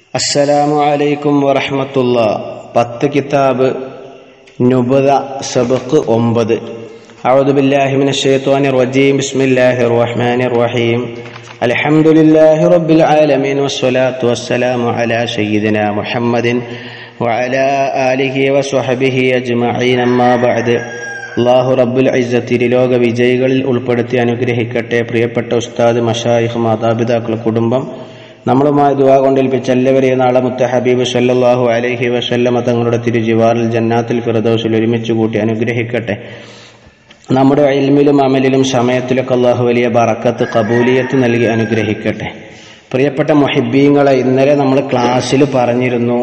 അസ്സലാമു അലൈക്കും വറഹമത്തുള്ള പത്ത് കിതാബ് നുബദ സബക്ക് ഒമ്പത് أعوذ بالله من الشيطان الرجيم بسم الله الرحمن الرحيم الحمد لله رب العالمين والصلاة والسلام على سيدنا محمد وعلى آله وصحبه أجمعين أما بعد അള്ളാഹു റബ്ബുൽ ഇസ്സത്തിൽ ലോക വിജയികളിൽ ഉൾപ്പെടുത്തി അനുഗ്രഹിക്കട്ടെ പ്രിയപ്പെട്ട ഉസ്താദ് മഷായിഖ് മാതാപിതാക്കൾ കുടുംബം നമ്മളുമായി ദുവാ കൊണ്ടേൽപ്പിച്ച എല്ലാവരെയും നാളെ മുത്ത ഹബീബ് സല്ലാഹു അലൈഹി വസല്ലമ തങ്ങളുടെ തിരുജിവാറിൽ ജന്നാത്തിൽ ഫിറദോസിൽ ഒരുമിച്ച് കൂട്ടി അനുഗ്രഹിക്കട്ടെ നമ്മുടെ ഇൽമിലും അമലിലും സമയത്തിലൊക്കെ അള്ളാഹു വലിയ ബറക്കത്ത് കബൂലിയത്ത് നൽകി അനുഗ്രഹിക്കട്ടെ പ്രിയപ്പെട്ട മൊഹിബീങ്ങളെ ഇന്നലെ നമ്മൾ ക്ലാസ്സിൽ പറഞ്ഞിരുന്നു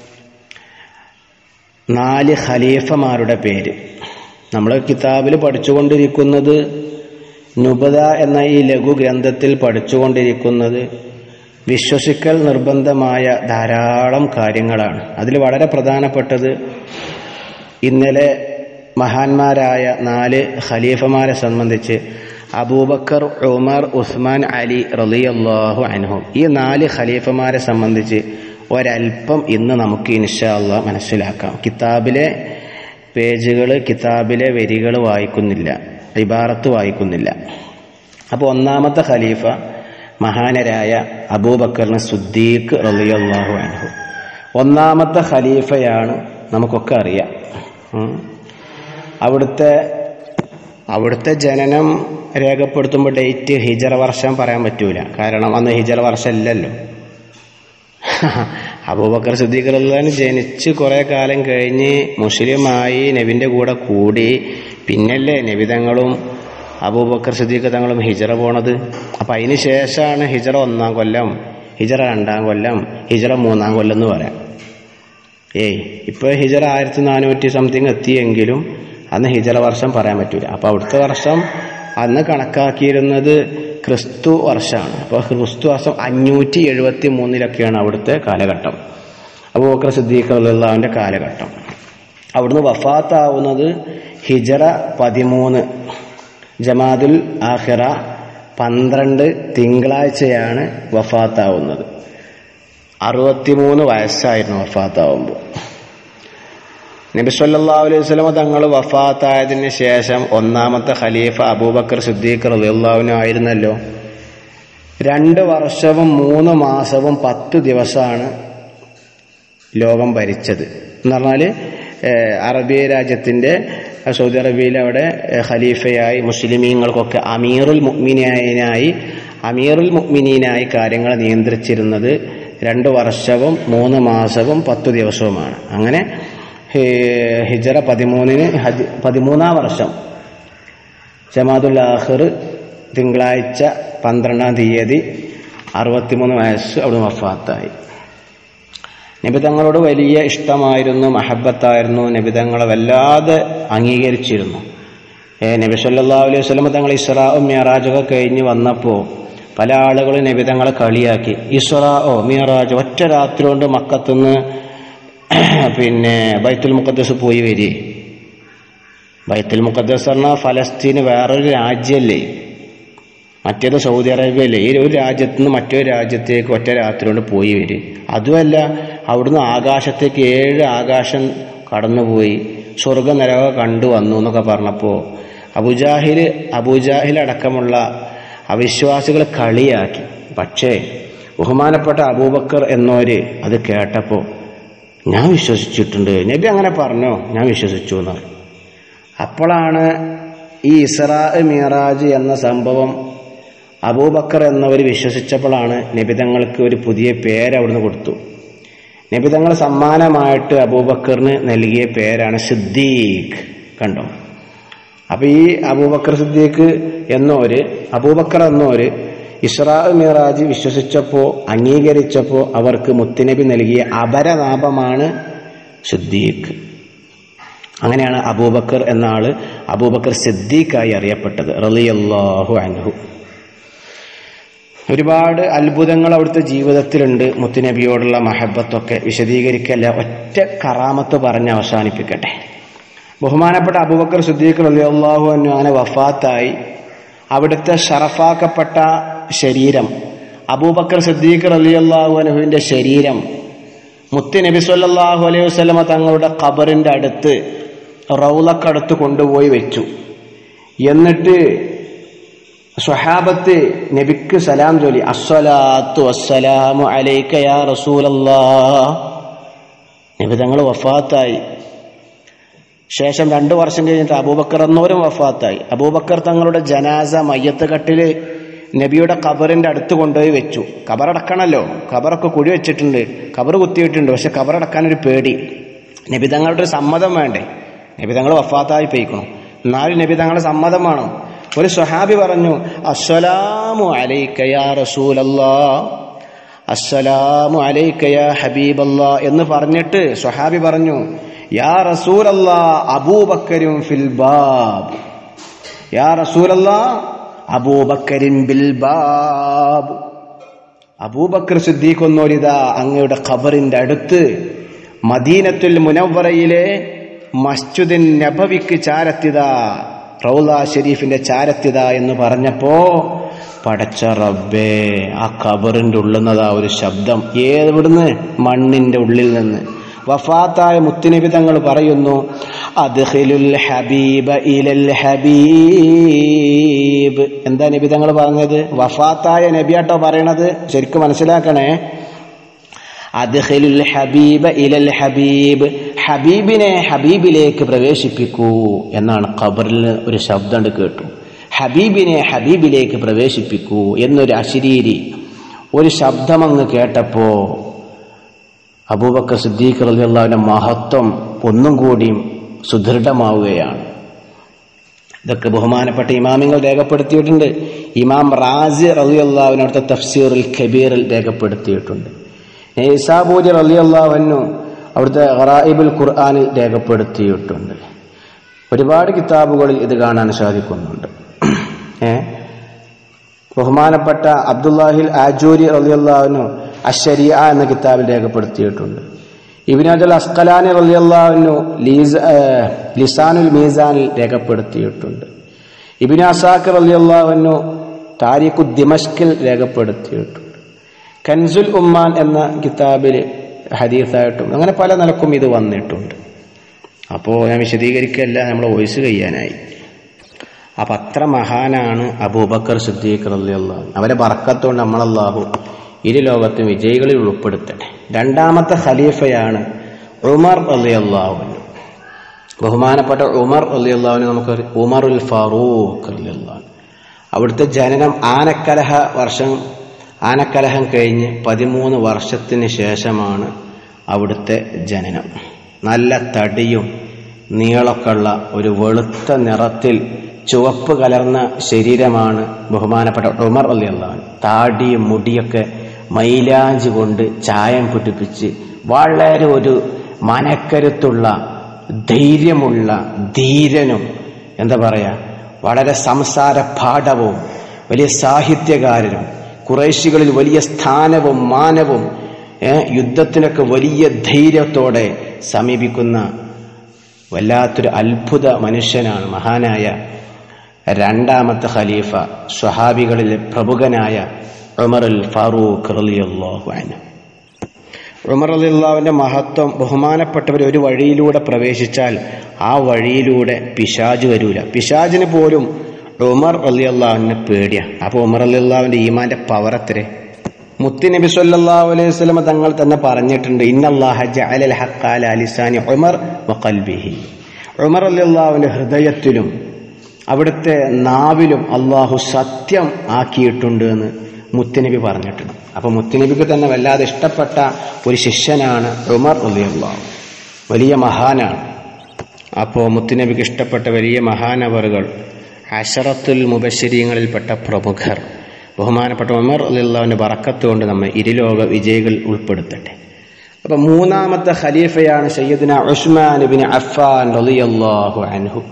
നാല് ഖലീഫമാരുടെ പേര് നമ്മൾ കിതാബിൽ പഠിച്ചുകൊണ്ടിരിക്കുന്നത് നുബദ എന്ന ഈ ലഘു ഗ്രന്ഥത്തിൽ പഠിച്ചുകൊണ്ടിരിക്കുന്നത് വിശ്വസിക്കൽ നിർബന്ധമായ ധാരാളം കാര്യങ്ങളാണ് അതിൽ വളരെ പ്രധാനപ്പെട്ടത് ഇന്നലെ മഹാന്മാരായ നാല് ഖലീഫമാരെ സംബന്ധിച്ച് അബൂബക്കർ ഉമർ ഉസ്മാൻ അലി റലിയല്ലാഹു അൻഹും ഈ നാല് ഖലീഫമാരെ സംബന്ധിച്ച് ഒരല്പം ഇന്ന് നമുക്ക് ഇൻഷാല്ല മനസ്സിലാക്കാം കിതാബിലെ പേജുകൾ കിതാബിലെ വരികൾ വായിക്കുന്നില്ല ഇബാറത്ത് വായിക്കുന്നില്ല അപ്പോൾ ഒന്നാമത്തെ ഖലീഫ മഹാനരായ അബൂബക്കറിന് സുദ്ദീഖ് റലിയല്ലാഹു അൻഹു ഒന്നാമത്തെ ഖലീഫയാണ് നമുക്കൊക്കെ അറിയാം ഉം. അവിടുത്തെ അവിടുത്തെ ജനനം രേഖപ്പെടുത്തുമ്പോൾ ഡേറ്റ് ഹിജറ വർഷം പറയാൻ പറ്റൂല കാരണം അന്ന് ഹിജറ വർഷം ഇല്ലല്ലോ അബൂബക്കർ സിദ്ദീഖ് ജനിച്ച് കുറേ കാലം കഴിഞ്ഞ് മുസ്ലിമായി നബിൻ്റെ കൂടെ കൂടി പിന്നല്ലേ നബിതങ്ങളും അബൂബക്കർ സിദ്ദീഖ് തങ്ങളും ഹിജറ പോണത് അപ്പം അതിന് ശേഷമാണ് ഹിജറ ഒന്നാം കൊല്ലം ഹിജറ രണ്ടാം കൊല്ലം ഹിജറ മൂന്നാം കൊല്ലം എന്ന് പറയാം ഏയ് ഇപ്പോൾ ഹിജറ ആയിരത്തി നാനൂറ്റി സംതിങ് എത്തിയെങ്കിലും അന്ന് ഹിജറ വർഷം പറയാൻ പറ്റൂല അപ്പോൾ അവിടുത്തെ വർഷം അന്ന് കണക്കാക്കിയിരുന്നത് ക്രിസ്തു വർഷമാണ് അപ്പോൾ ക്രിസ്തു വർഷം അഞ്ഞൂറ്റി എഴുപത്തി മൂന്നിലൊക്കെയാണ് അവിടുത്തെ കാലഘട്ടം അബൂബക്കർ സിദ്ദീഖ് അള്ളാഹുവിൻ്റെ കാലഘട്ടം അവിടുന്ന് വഫാത്താവുന്നത് ഹിജറ പതിമൂന്ന് ജമാദുൽ ആഹിറ പന്ത്രണ്ട് തിങ്കളാഴ്ചയാണ് വഫാത്താവുന്നത് അറുപത്തിമൂന്ന് വയസ്സായിരുന്നു വഫാത്താവുമ്പോൾ നബി സല്ലാ അലൈഹി സ്വലമ തങ്ങൾ വഫാത്തായതിന് ശേഷം ഒന്നാമത്തെ ഖലീഫ അബൂബക്കർ സിദ്ദീഖ് റലിയുള്ളാവിനും ആയിരുന്നല്ലോ രണ്ട് വർഷവും മൂന്ന് മാസവും പത്ത് ദിവസമാണ് ലോകം ഭരിച്ചത് എന്ന് പറഞ്ഞാൽ അറബിയ രാജ്യത്തിൻ്റെ സൗദി അറേബ്യയിൽ അവിടെ ഖലീഫയായി മുസ്ലിമീങ്ങൾക്കൊക്കെ അമീറുൽ മുഅ്മിനീനായി അമീറുൽ മുഅ്മിനീനായി കാര്യങ്ങൾ നിയന്ത്രിച്ചിരുന്നത് രണ്ട് വർഷവും മൂന്ന് മാസവും പത്ത് ദിവസവുമാണ് അങ്ങനെ ഹിജറ പതിമൂന്നിന് ഹജ് പതിമൂന്നാം വർഷം ജമാദുൽ ആഹിർ തിങ്കളാഴ്ച പന്ത്രണ്ടാം തീയതി അറുപത്തിമൂന്ന് വയസ്സ് അവിടെ വഫാത്തായി നബിതങ്ങളോട് വലിയ ഇഷ്ടമായിരുന്നു മഹബത്തായിരുന്നു നബിതങ്ങളെ വല്ലാതെ അംഗീകരിച്ചിരുന്നു നബി സല്ലാ അലൈഹി സ്വലമ തങ്ങൾ ഇസ്രാവും മിയറാജൊക്കെ കഴിഞ്ഞ് വന്നപ്പോൾ പല ആളുകളും നബിതങ്ങളെ കളിയാക്കി ഇസ്രാओ മിയറാജ് ഒറ്റ രാത്രി കൊണ്ട് മക്കത്തുനിന്ന് പിന്നെ ബൈത്തുൽ മുഖദ്ദസ് പോയി വരി ബൈത്തുൽ മുഖദ്ദസ് പറഞ്ഞാൽ ഫലസ്തീന് വേറൊരു രാജ്യമല്ലേ മറ്റേത് സൗദി അറേബ്യയല്ലേ ഈ ഒരു രാജ്യത്ത് നിന്ന് മറ്റൊരു രാജ്യത്തേക്ക് ഒറ്റ രാത്രി കൊണ്ട് പോയി വരും അതുമല്ല അവിടുന്ന് ആകാശത്തേക്ക് ഏഴ് ആകാശം കടന്നുപോയി സ്വർഗനരക കണ്ടു വന്നു എന്നൊക്കെ പറഞ്ഞപ്പോൾ അബുജാഹിൽ അബുജാഹിൽ അടക്കമുള്ള അവിശ്വാസികൾ കളിയാക്കി പക്ഷേ ബഹുമാനപ്പെട്ട അബൂബക്കർ എന്നവര് അത് കേട്ടപ്പോൾ ഞാൻ വിശ്വസിച്ചിട്ടുണ്ട് നബി അങ്ങനെ പറഞ്ഞോ ഞാൻ വിശ്വസിച്ചു എന്ന് അപ്പോഴാണ് ഈ ഇസ്രാ മിറാജ് എന്ന സംഭവം അബൂബക്കർ എന്നവർ വിശ്വസിച്ചപ്പോഴാണ് നബിതങ്ങൾക്ക് ഒരു പുതിയ പേര് അവിടുന്ന് കൊടുത്തു നബിതങ്ങൾ സമ്മാനമായിട്ട് അബൂബക്കറിന് നൽകിയ പേരാണ് സിദ്ദീഖ് കണ്ടോ അപ്പൊ ഈ അബൂബക്കർ സിദ്ദീഖ് എന്നോര് അബൂബക്കർ എന്നോര് ഇസ്രാ മിറാജ് വിശ്വസിച്ചപ്പോൾ അംഗീകരിച്ചപ്പോൾ അവർക്ക് മുത്തുനബി നൽകിയ അപരനാഭമാണ് സിദ്ദീഖ് അങ്ങനെയാണ് അബൂബക്കർ എന്ന ആള് അബൂബക്കർ സിദ്ദീഖായി അറിയപ്പെട്ടത് റലിയല്ലാഹു അൻഹു ഒരുപാട് അത്ഭുതങ്ങൾ അവിടുത്തെ ജീവിതത്തിലുണ്ട് മുത്തുനബിയോടുള്ള മഹബത്തൊക്കെ വിശദീകരിക്കല്ല ഒറ്റ കറാമത്ത് പറഞ്ഞ് അവസാനിപ്പിക്കട്ടെ ബഹുമാനപ്പെട്ട അബൂബക്കർ സിദ്ദീഖ് റലിയല്ലാഹു അൻഹു അങ്ങനെ വഫാത്തായി അവിടുത്തെ ഷറഫാക്കപ്പെട്ട ശരീരം അബൂബക്കർ സിദ്ദീഖ് റലിയല്ലാഹു അനുഹുവിൻ്റെ ശരീരം മുത്ത് നബി സല്ലല്ലാഹു അലൈഹി വസല്ലമ തങ്ങളുടെ ഖബറിൻ്റെ അടുത്ത് റൗലക്കടുത്ത് കൊണ്ടുപോയി വെച്ചു എന്നിട്ട് സ്വഹാബത്ത് നബിക്ക് സലാം ചൊല്ലി അസ്സലാത്തു വസ്സലാമു അലൈക യാ റസൂലല്ലാഹ് നബി തങ്ങൾ വഫാത്തായി ശേഷം രണ്ടു വർഷം കഴിഞ്ഞിട്ട് അബൂബക്കർ എന്നവരും വഫാത്തായി അബൂബക്കർ തങ്ങളുടെ ജനാസ മയ്യത്ത് കട്ടില് നബിയുടെ ഖബറിന്റെ അടുത്ത് കൊണ്ടുപോയി വെച്ചു ഖബറടക്കണല്ലോ ഖബറൊക്കെ കുഴി വെച്ചിട്ടുണ്ട് ഖബർ കുത്തിയിട്ടുണ്ട് പക്ഷെ ഖബറടക്കാൻ ഒരു പേടി നബി തങ്ങളുടെ ഒരു സമ്മതം വേണ്ടേ നബി തങ്ങൾ വഫാത്തായി പോയിക്കണം എന്നാലും നബി തങ്ങളുടെ സമ്മതം വേണം ഒരു സ്വഹാബി പറഞ്ഞു അസ്സലാമു അലൈക യാ റസൂലല്ലാ അസ്സലാമു അലൈക യാ ഹബീബല്ലാ എന്ന് പറഞ്ഞിട്ട് സ്വഹാബി പറഞ്ഞു യാ റസൂലല്ലാ അബൂബക്കരും ഫിൽ ബാബ് യാ റസൂലല്ലാ അബൂബക്കരിൻ ബിൽ ബാബ് അബൂബക്കർ സിദ്ദീഖ് ഒന്നോരിതാ അങ്ങയുടെ ഖബറിന്റെ അടുത്ത് മദീനത്തുൽ മുനവ്വറയിലെ മസ്ജിദിൻ നബവിക്ക് ചാരത്തിത റൗല ഷെരീഫിന്റെ ചാരത്തിത എന്ന് പറഞ്ഞപ്പോ പടച്ച റബ്ബേ ആ ഖബറിന്റെ ഉള്ളുന്നതാ ഒരു ശബ്ദം ഏവിടുന്ന് മണ്ണിന്റെ ഉള്ളിൽ നിന്ന് വഫാത്തായ മുത്തുനബി തങ്ങൾ പറയുന്നു അദ്ഖിലുൽ ഹബീബ ഇലൽ ഹബീബ് എന്താ നബി തങ്ങൾ പറഞ്ഞത് വഫാത്തായ നബിയാട്ടോ പറയണത് ശരിക്കും മനസ്സിലാക്കണേ അദ്ഖിലുൽ ഹബീബ ഇലൽ ഹബീബ് ഹബീബിനെ ഹബീബിലേക്ക് പ്രവേശിപ്പിക്കൂ എന്നാണ് ഖബറിൽ ഒരു ശബ്ദം കേട്ടു ഹബീബിനെ ഹബീബിലേക്ക് പ്രവേശിപ്പിക്കൂ എന്നൊരു അശരീരി ഒരു ശബ്ദമങ്ങ് കേട്ടപ്പോ അബൂബക്കർ സിദ്ദീഖ് റളിയല്ലാഹുവിന്റെ മഹത്വം ഒന്നും കൂടിയും സുദൃഢമാവുകയാണ് ഇതൊക്കെ ബഹുമാനപ്പെട്ട ഇമാമിങ്ങൾ രേഖപ്പെടുത്തിയിട്ടുണ്ട് ഇമാം റാസി റളിയല്ലാഹുവിന് അവിടുത്തെ തഫ്സീറുൽ കബീറിൽ രേഖപ്പെടുത്തിയിട്ടുണ്ട് നൈസാബൂജി റളിയല്ലാഹുവിനു അവിടുത്തെ ഖറായിബുൽ ഖുർആനിൽ രേഖപ്പെടുത്തിയിട്ടുണ്ട് ഒരുപാട് കിതാബുകളിൽ ഇത് കാണാൻ സാധിക്കുന്നുണ്ട് ഏ ബഹുമാനപ്പെട്ട അബ്ദുല്ലാഹിൽ ആജൂരി റളിയല്ലാഹുവിനു അഷരിയ എന്ന കിതാബിൽ രേഖപ്പെടുത്തിയിട്ടുണ്ട് ഇബിനാജുൽ അസ്കലാനി റളിയല്ലാഹുവിനു ലീസ് ഏഹ്, ലിസാനുൽ മീസാനിൽ രേഖപ്പെടുത്തിയിട്ടുണ്ട് ഇബിൻ അസാഖ് റളിയല്ലാഹുവിനു താരിഖു ദിമഷ്കിൽ രേഖപ്പെടുത്തിയിട്ടുണ്ട് കൻസുൽ ഉമ്മാൻ എന്ന കിതാബിൽ ഹദീസായിട്ടും അങ്ങനെ പല നിലക്കും ഇത് വന്നിട്ടുണ്ട് അപ്പോൾ ഞാൻ വിശദീകരിക്കല്ല നമ്മൾ വോയിസ് കഴിയാനായി അപ്പം അത്ര മഹാനാണ് അബൂബക്കർ സിദ്ദീഖ് റളിയല്ലാഹു അവരെ ബർക്കത്തുകൊണ്ട് നമ്മളല്ലാഹു ഇരു ലോകത്തും വിജയികളിൽ ഉൾപ്പെടുത്തട്ടെ രണ്ടാമത്തെ ഖലീഫയാണ് ഉമർ റളിയല്ലാഹു അൻഹു ബഹുമാനപ്പെട്ട ഉമർ റളിയല്ലാഹുവിന് നമുക്ക് ഉമറുൽ ഫാറൂഖ് റളിയല്ലാഹു അവിടുത്തെ ജനനം ആനക്കലഹ വർഷം ആനക്കലഹം കഴിഞ്ഞ് പതിമൂന്ന് വർഷത്തിന് ശേഷമാണ് അവിടുത്തെ ജനനം നല്ല തടിയും നീളമൊക്കെ ഉള്ള ഒരു വെളുത്ത നിറത്തിൽ ചുവപ്പ് കലർന്ന ശരീരമാണ് ബഹുമാനപ്പെട്ട ഉമർ അള്ളാഹു താടിയും മുടിയൊക്കെ മൈലാഞ്ചി കൊണ്ട് ചായം പിടിപ്പിച്ച് വളരെ ഒരു മനക്കരുത്തുള്ള ധൈര്യമുള്ള ധീരനും എന്താ പറയാ വളരെ സംസാര പാഠവും വലിയ സാഹിത്യകാരനും കുറേശികളിൽ വലിയ സ്ഥാനവും മാനവും ഏ, യുദ്ധത്തിനൊക്കെ വലിയ ധൈര്യത്തോടെ സമീപിക്കുന്ന വല്ലാത്തൊരു അത്ഭുത മനുഷ്യനാണ് മഹാനായ രണ്ടാമത്തെ ഖലീഫ സ്വഹാബികളിലെ പ്രമുഖനായ ഉമറുൽ ഫാറൂഖ് റളിയല്ലാഹു അൻഹു ഉമർ അലിള്ളാവിൻ്റെ മഹത്വം ബഹുമാനപ്പെട്ടവർ ഒരു വഴിയിലൂടെ പ്രവേശിച്ചാൽ ആ വഴിയിലൂടെ പിശാജ് വരൂല പിശാജിന് പോലും ഉമർ അലിയല്ലാവിനെ പേടിയാണ് അപ്പോൾ ഉമർ അലിള്ളാവിൻ്റെ ഈമാന്റെ പവർ എത്രേ മുത്തി നബി സല്ലല്ലാഹു അലൈഹി വസല്ലം തങ്ങൾ തന്നെ പറഞ്ഞിട്ടുണ്ട് ഇന്നല്ലാഹ ജഅലൽ ഹഖ്ക അലാ ലിസാനി ഉമർ വഖൽബിഹി ഉമർ അലിള്ളാവിൻ്റെ ഹൃദയത്തിലും അവിടുത്തെ നാവിലും അള്ളാഹു സത്യം ആക്കിയിട്ടുണ്ട് എന്ന് മുത്തുനബി പറഞ്ഞിട്ടുണ്ട് അപ്പൊ മുത്തുനബിക്ക് തന്നെ വല്ലാതെ ഇഷ്ടപ്പെട്ട ഒരു ശിഷ്യനാണ് ഉമർ റളിയല്ലാഹു വലിയ മഹാനാണ് അപ്പോൾ മുത്തുനബിക്ക് ഇഷ്ടപ്പെട്ട വലിയ മഹാനവറുകൾ അഷറത്തുൽ മുബശ്ശരീങ്ങളിൽപ്പെട്ട പ്രമുഖർ ബഹുമാനപ്പെട്ട ഉമർ അലിള്ളാവിൻ്റെ ബറക്കത്ത് കൊണ്ട് നമ്മെ ഇരുലോക വിജയികൾ ഉൾപ്പെടുത്തട്ടെ അപ്പൊ മൂന്നാമത്തെ ഖലീഫയാണ് സയ്യിദ്ന ഉസ്മാൻ ബിൻ അഫ്ഫാൻ റളിയല്ലാഹു അൻഹു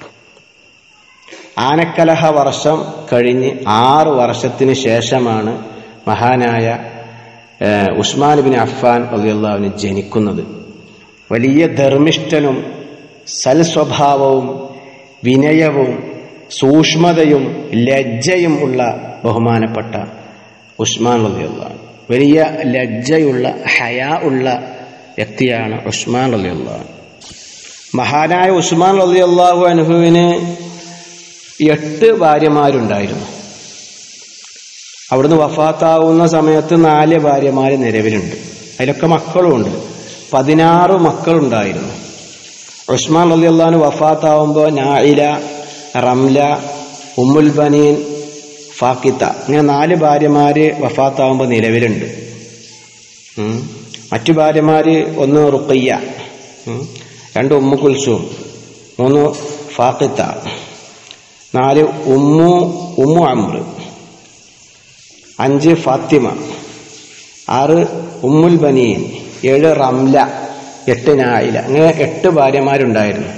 ആനക്കലഹ വർഷം കഴിഞ്ഞ് ആറ് വർഷത്തിന് ശേഷമാണ് മഹാനായ ഏഹ്, ഉസ്മാൻ ബിൻ അഫ്ഫാൻ റളിയല്ലാഹുവിന് ജനിക്കുന്നത് വലിയ ധർമ്മിഷ്ഠനും സൽസ്വഭാവവും വിനയവും സൂക്ഷ്മതയും ലജ്ജയും ഉള്ള ബഹുമാനപ്പെട്ട ഉസ്മാൻ റളിയല്ലാഹു അൻഹു വലിയ ലജ്ജയുള്ള ഹയാ ഉള്ള വ്യക്തിയാണ് ഉസ്മാൻ റളിയല്ലാഹു അൻഹു മഹാനായ ഉസ്മാൻ റളിയല്ലാഹു അൻഹുവിന് എട്ട് ഭാര്യമാരുണ്ടായിരുന്നു അവിടുന്ന് വഫാത്താവുന്ന സമയത്ത് നാല് ഭാര്യമാർ നിലവിലുണ്ട് അതിലൊക്കെ മക്കളുമുണ്ട് പതിനാറ് മക്കളുണ്ടായിരുന്നു ഉസ്മാൻ റളിയല്ലാഹു വഫാത്താവുമ്പോൾ നായില റംല ഉമ്മുൽ ബനീൻ ഫാക്കിത്ത ഇങ്ങനെ നാല് ഭാര്യമാര് വഫാത്താവുമ്പോൾ നിലവിലുണ്ട് ഉം. മറ്റു ഭാര്യമാര് ഒന്ന് റുക്കയ്യ ഉം. രണ്ട് ഉമ്മു കുൽസും മൂന്ന് ഫാക്കിത്ത നാല് ഉമ്മു ഉമ്മു അമ്ര അഞ്ച് ഫാത്തിമ ആറ് ഉമ്മുൽ ബനീൻ ഏഴ് റംല എട്ട് നായില അങ്ങനെ എട്ട് ഭാര്യമാരുണ്ടായിരുന്നു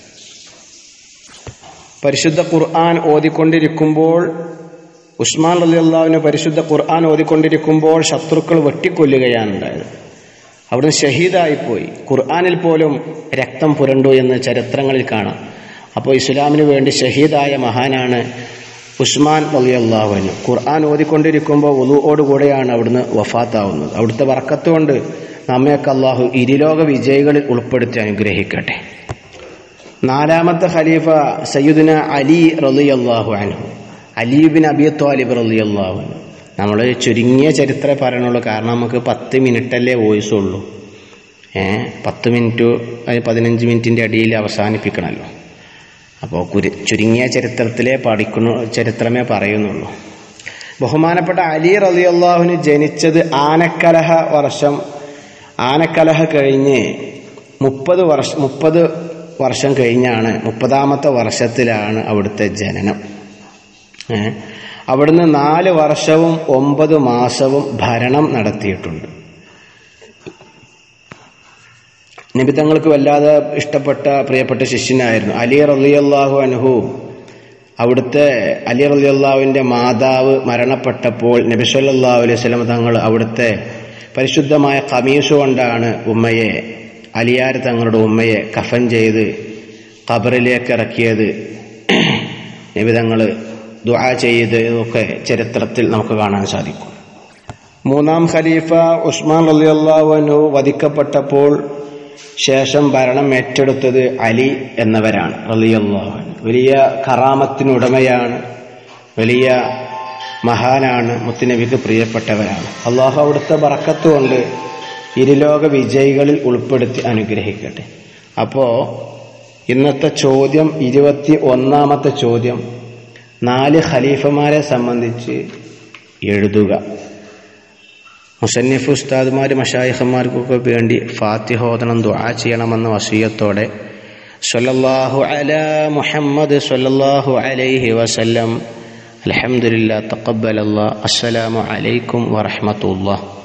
പരിശുദ്ധ ഖുർആൻ ഓതിക്കൊണ്ടിരിക്കുമ്പോൾ ഉസ്മാൻ റലിയല്ലാവിന് പരിശുദ്ധ ഖുർആൻ ഓതിക്കൊണ്ടിരിക്കുമ്പോൾ ശത്രുക്കൾ വെട്ടിക്കൊല്ലുകയാണ് ഉണ്ടായത് അവിടുന്ന് ഷഹീദായിപ്പോയി ഖുർആനിൽ പോലും രക്തം പുരണ്ടു എന്ന് ചരിത്രങ്ങളിൽ കാണാം അപ്പോൾ ഇസ്ലാമിന് വേണ്ടി ഷഹീദായ മഹാനാണ് ഉസ്മാൻ റലിയല്ലാഹുവിന് ഖുർആൻ ഓതിക്കൊണ്ടിരിക്കുമ്പോൾ ഒതുവോടുകൂടെയാണ് അവിടുന്ന് വഫാത്താവുന്നത് അവിടുത്തെ വർക്കത്ത് കൊണ്ട് നമ്മയൊക്കെ അള്ളാഹു ഇരുലോക വിജയികളിൽ ഉൾപ്പെടുത്തി അനുഗ്രഹിക്കട്ടെ നാലാമത്തെ ഖലീഫ സയ്യിദുന അലി റളിയല്ലാഹു അൻഹു അലീബിൻ അബി ത്വാലിബ് റളിയല്ലാഹു അൻഹു നമ്മൾ ചുരുങ്ങിയ ചരിത്രമേ പറയണുള്ളൂ കാരണം നമുക്ക് പത്ത് മിനിറ്റല്ലേ വോയിസ് ഉള്ളൂ ഏ പത്ത് മിനിറ്റ് അതിന് പതിനഞ്ച് മിനിറ്റിൻ്റെ അടിയിൽ അവസാനിപ്പിക്കണമല്ലോ അപ്പോൾ കുരു ചുരുങ്ങിയ ചരിത്രത്തിലേ പഠിക്കണ ചരിത്രമേ പറയുന്നുള്ളൂ ബഹുമാനപ്പെട്ട അലി റളിയല്ലാഹുവിന് ജനിച്ചത് ആനക്കലഹ വർഷം ആനക്കലഹ കഴിഞ്ഞ് മുപ്പത് വർഷം മുപ്പത് വർഷം കഴിഞ്ഞാണ് മുപ്പതാമത്തെ വർഷത്തിലാണ് അവിടുത്തെ ജനനം ഏ? അവിടുന്ന് നാല് വർഷവും ഒമ്പത് മാസവും ഭരണം നടത്തിയിട്ടുണ്ട് നബി തങ്ങൾക്ക് വല്ലാതെ ഇഷ്ടപ്പെട്ട പ്രിയപ്പെട്ട ശിഷ്യനായിരുന്നു അലി റളിയല്ലാഹു അൻഹു അവിടുത്തെ അലി റളിയല്ലാഹുവിൻ്റെ മാതാവ് മരണപ്പെട്ടപ്പോൾ നബി സല്ലല്ലാഹു അലൈഹി വസല്ലം തങ്ങൾ അവിടുത്തെ പരിശുദ്ധമായ കമീസ് കൊണ്ടാണ് ഉമ്മയെ അലിയാർ തങ്ങളുടെ ഉമ്മയെ കഫൻ ചെയ്ത് ഖബറിലേക്ക് ഇറക്കിയത് നബി തങ്ങൾ ദുആ ചെയ്തതൊക്കെ ചരിത്രത്തിൽ നമുക്ക് കാണാൻ സാധിക്കും മൂന്നാം ഖലീഫ ഉസ്മാൻ റളിയല്ലാഹു അൻഹു വധിക്കപ്പെട്ടപ്പോൾ ശേഷം ഭരണം ഏറ്റെടുത്തത് അലി എന്നവരാണ് റളിയല്ലാഹു അൻഹു വലിയ കറാമത്തിനുടമയാണ് വലിയ മഹാനാണ് മുത്തുനബിക്ക് പ്രിയപ്പെട്ടവരാണ് അള്ളാഹു അവിടുത്തെ ബറക്കത്ത് കൊണ്ട് ഇരുലോക വിജയികളിൽ ഉൾപ്പെടുത്തി അനുഗ്രഹിക്കട്ടെ അപ്പോൾ ഇന്നത്തെ ചോദ്യം ഇരുപത്തി ഒന്നാമത്തെ ചോദ്യം നാല് ഖലീഫമാരെ സംബന്ധിച്ച് എഴുതുക മുസന്നിഫ് ഉസ്താദുമാർ മഷായിഖന്മാർക്കൊക്കെ വേണ്ടി ഫാത്തിഹോദനം ദുആ ചെയ്യണമെന്ന വസീയത്തോടെ സല്ലല്ലാഹു അലാ മുഹമ്മദ് സല്ലല്ലാഹു അലൈഹി വസല്ലം അൽഹംദുലില്ലാ തഖബ്ബലല്ലാ അസ്സലാമു അലൈക്കും വറഹ്മത്തുള്ളാഹ്